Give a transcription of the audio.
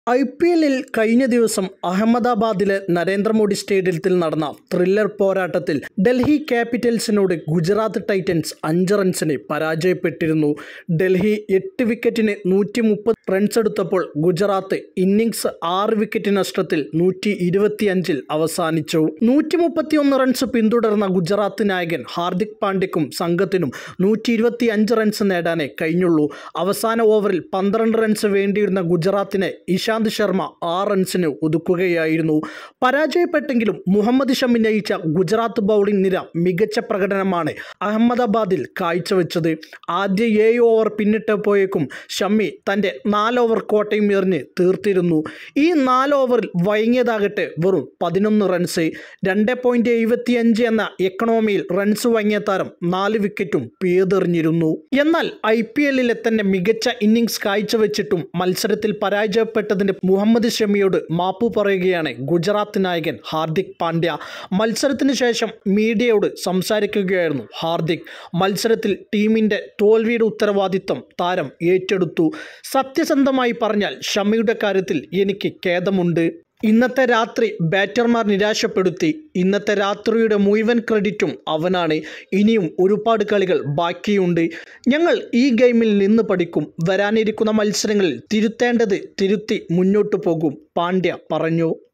I P എല്ലിൽ കഴിഞ്ഞ ദിവസം അഹമ്മദാബാദിലെ നരേന്ദ്രമോദി സ്റ്റേഡിയത്തിൽ നടന്ന ത്രില്ലർ പോരാട്ടത്തിൽ ഡൽഹി ക്യാപിറ്റൽസിനോട് ഗുജറാത്ത് ടൈറ്റൻസ് അഞ്ച് റൺസിന് പരാജയപ്പെട്ടിരുന്നു ഡൽഹി എട്ട് വിക്കറ്റിന് നൂറ്റി മുപ്പത് റൺസ് എടുത്തപ്പോൾ ഗുജറാത്ത് ഇന്നിംഗ്സ് ആറ് വിക്കറ്റ് നഷ്ടത്തിൽ നൂറ്റി ഇരുപത്തിയഞ്ചിൽ അവസാനിച്ചു നൂറ്റി മുപ്പത്തിയൊന്ന് റൺസ് പിന്തുടർന്ന ഗുജറാത്ത് നായകൻ ഹാർദിക് പാണ്ഡ്യക്കും സംഘത്തിനും നൂറ്റി ഇരുപത്തി അഞ്ച് റൺസ് നേടാനേ കഴിഞ്ഞുള്ളൂ അവസാന ഓവറിൽ പന്ത്രണ്ട് റൺസ് വേണ്ടിയിരുന്ന ഗുജറാത്തിനെ ഇഷാന്ത് ശർമ്മ ആറ് റൺസിന് ഒതുക്കുകയായിരുന്നു പരാജയപ്പെട്ടെങ്കിലും മുഹമ്മദ് ഷമി നയിച്ച ഗുജറാത്ത് ബൗളിംഗ് നിര മികച്ച പ്രകടനമാണ് അഹമ്മദാബാദിൽ കാഴ്ചവെച്ചത് ആദ്യ ഏഴ് ഓവർ പിന്നിട്ടപ്പോയേക്കും ഷമ്മി തൻ്റെ നാല് ഓവർ കോട്ടയും എറിഞ്ഞ് തീർത്തിരുന്നു ഈ നാല് ഓവറിൽ വഴങ്ങിയതാകട്ടെ വെറും പതിനൊന്ന് റൺസ് രണ്ട് പോയിൻറ്റ് എഴുപത്തിയഞ്ച് എന്ന എക്കണോമിയിൽ റൺസ് വഴങ്ങിയ താരം നാല് വിക്കറ്റും പിഴുതെറിഞ്ഞിരുന്നു എന്നാൽ ഐ പി എല്ലിലെ തന്നെ മികച്ച ഇന്നിംഗ്സ് കാഴ്ചവെച്ചിട്ടും മത്സരത്തിൽ പരാജയപ്പെട്ടതിന് മുഹമ്മദ് ഷമിയോട് മാപ്പു പറയുകയാണ് ഗുജറാത്ത് നായകൻ ഹാർദിക് പാണ്ഡ്യ മത്സരത്തിന് ശേഷം മീഡിയയോട് സംസാരിക്കുകയായിരുന്നു ഹാർദിക് മത്സരത്തിൽ ടീമിൻ്റെ തോൽവിയുടെ ഉത്തരവാദിത്വം താരം ഏറ്റെടുത്തു സത്യസന്ധമായി പറഞ്ഞാൽ ഷമിയുടെ കാര്യത്തിൽ എനിക്ക് ഖേദമുണ്ട് ഇന്നത്തെ രാത്രി ബാറ്റർമാർ നിരാശപ്പെടുത്തി ഇന്നത്തെ രാത്രിയുടെ മുഴുവൻ ക്രെഡിറ്റും അവനാണ് ഇനിയും ഒരുപാട് കളികൾ ബാക്കിയുണ്ട് ഞങ്ങൾ ഈ ഗെയിമിൽ നിന്ന് പഠിക്കും വരാനിരിക്കുന്ന മത്സരങ്ങളിൽ തിരുത്തേണ്ടത് തിരുത്തി മുന്നോട്ടു പോകും പാണ്ഡ്യ പറഞ്ഞു